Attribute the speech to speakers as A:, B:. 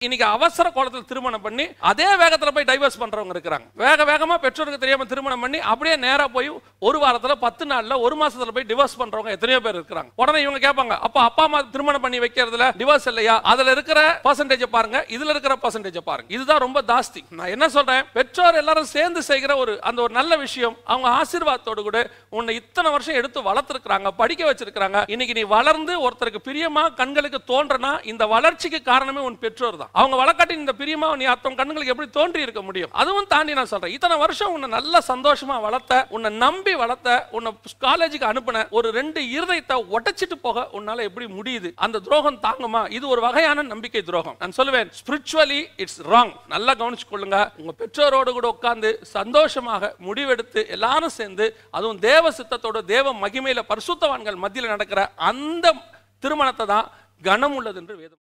A: இன்னைக்கு அவசர கோலத்தில் திருமணம் பண்ணி அதே வேகத்துல போய் டைவர்ஸ் பண்றவங்க இருக்கிறாங்க வேக வேகமா பெற்றோருக்கு தெரியாம திருமணம் பண்ணி அப்படியே நேரா போய் ஒரு வாரத்துல பத்து நாள்ல ஒரு மாசத்துல போய் டிவோர்ஸ் பண்றவங்க எத்தனையோ பேர் இருக்கிறாங்க உடனே இவங்க கேட்பாங்க அப்ப அப்பா அம்மா திருமணம் பண்ணி வைக்கிறதுல டிவோர்ஸ் இல்லையா அதுல இருக்கிற பர்சன்டேஜ் பாருங்க இதுல இருக்கிற பர்சன்டேஜ் பாருங்க இதுதான் ரொம்ப ஜாஸ்தி நான் என்ன சொல்றேன் பெற்றோர் எல்லாரும் சேர்ந்து செய்கிற ஒரு அந்த ஒரு நல்ல விஷயம் அவங்க ஆசீர்வாதத்தோடு கூட உன்னை இத்தனை வருஷம் எடுத்து வளர்த்துருக்காங்க படிக்க வச்சிருக்காங்க இன்னைக்கு நீ வளர்ந்து ஒருத்தருக்கு பிரியமா கண்களுக்கு தோன்றனா இந்த வளர்ச்சிக்கு காரணமே உன் பெற்றோர் தான் அவங்க வளர்க்காட்டி இந்த பிரியமா நீ அத்தவங்க கண்களுக்கு எப்படி தோன்றி இருக்க முடியும் அதுவும் தாண்டி நான் சொல்றேன் இத்தனை வருஷம் உன்னை நல்ல சந்தோஷமா வளர்த்த உன்னை நம்பி வளர்த்த உன்னை காலேஜுக்கு அனுப்பின ஒரு ரெண்டு இருதயத்தை உடைச்சிட்டு போக உன்னால எப்படி முடியுது அந்த துரோகம் தாங்குமா இது ஒரு வகையான நம்பிக்கை துரோகம் நான் சொல்லுவேன் ஸ்பிரிச்சுவலி இட்ஸ் ராங் நல்லா கவனிச்சு கொள்ளுங்க உங்க பெற்றோரோடு கூட உட்கார்ந்து சந்தோஷமாக முடிவெடுத்து எல்லாரும் சேர்ந்து அதுவும் தேவ சித்தத்தோட தேவ மகிமையில பரிசுத்தவான்கள் மத்தியில் நடக்கிற அந்த திருமணத்தை தான் கனம் உள்ளது என்று வேதம்